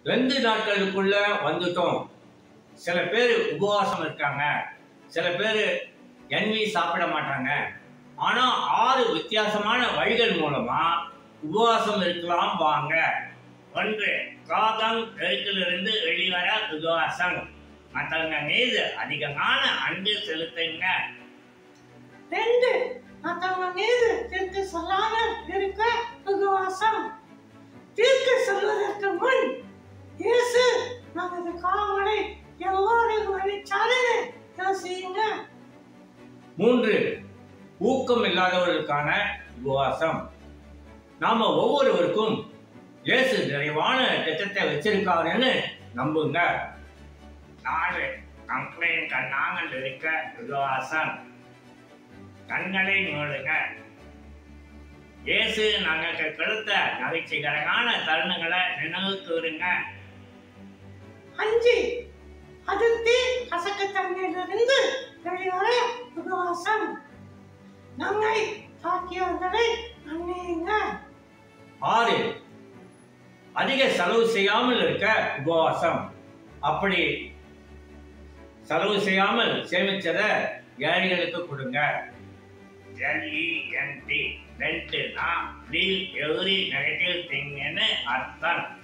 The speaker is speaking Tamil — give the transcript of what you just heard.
ரெண்டு நாட்களுக்குள்ள வந்துட்டோம் சில பேர் உபவாசம் இருக்காங்க சில பேர் எண்ணெய் சாப்பிட மாட்டாங்க ஆனா ஆறு வித்தியாசமான வழிகள் மூலமா உபவாசம் இருக்கலாம் வாங்க ஒன்று காகம் எழுத்திலிருந்து வெளிவர உபவாசம் மற்றவங்க மீது அதிகமான அன்பு செலுத்துங்க ரெண்டு மற்றவங்க மீது தீர்க்கு சொல்லாமல் இருக்க உபவாசம் தீர்க்கு சொல்வதற்கு முன் இயேசு நமது காவலை எவ்வாறு வழிச்சாருன்னு யோசியுங்க மூன்று ஊக்கம் இல்லாதவர்களுக்கான உபவாசம் நாம ஒவ்வொருவருக்கும் இயேசு நிறைவான திட்டத்தை வச்சிருக்காருன்னு நம்புங்க நாலு கம்ப்ளைண்ட் கண்ணாமல் இருக்க உபவாசம் கண்களை மூடுங்க இயேசு நமக்கு கொடுத்த நகைச்சுகரமான தருணங்களை நினைவு கூறுங்க அஞ்சு அதிர்ச்சி கசக்கத்தன்மையிலிருந்து வெளிவர உபவாசம் நம்மை தாக்கியவர்களை மன்னியுங்க ஆறு அதிக செலவு செய்யாமல் இருக்க உபவாசம் அப்படி செலவு செய்யாமல் சேமிச்சதை ஏழைகளுக்கு கொடுங்க எல்இஎன்டி ரெண்டுனா லீவ் எவ்ரி நெகட்டிவ் திங்னு அர்த்தம்